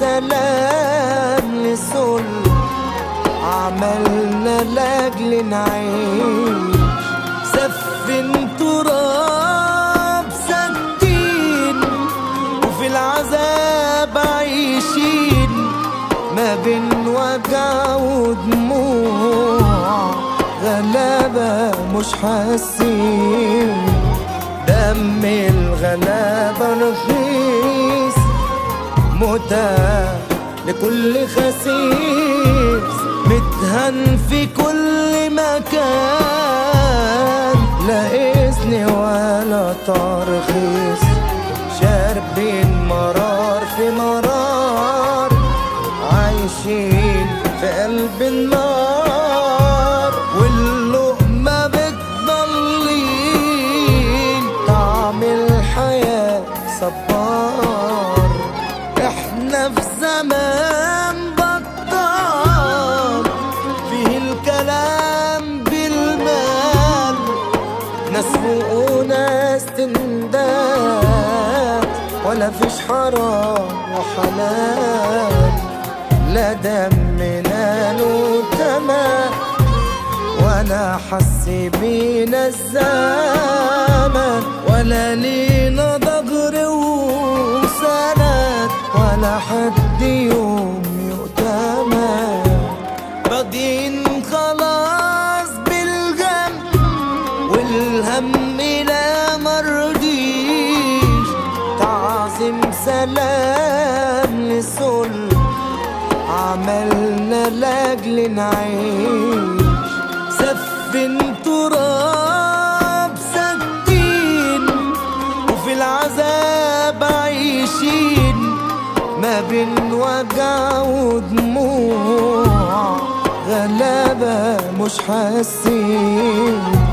سلام للذل عملنا لاجل نعيش سفن تراب ساكتين وفي العذاب عايشين ما بين وجع ودموع غلابة مش حاسين دم الغلابة رخيص متاح لكل خسيس متهن في كل مكان لا إذن ولا ترخيص شاربين مرار في مرار عايشين في قلب النار واللقمة بتضلين طعم الحياة صبار احنا في زمان بطال فيه الكلام بالمال ناس فوق وناس تندات ولا فيش حرام وحلال لا دمنا له تمام ولا حس بينا الزمن ولا لينا ضجر وسند ولا حد يوم يؤتمن راضيين خلاص بالجنب والهم لا مرضيش تعظيم سلام للذل عملنا لاجل نعيش سفن تراب ساكتين وفي العذاب عايشين ما بين وجع ودموع غلابة مش حاسين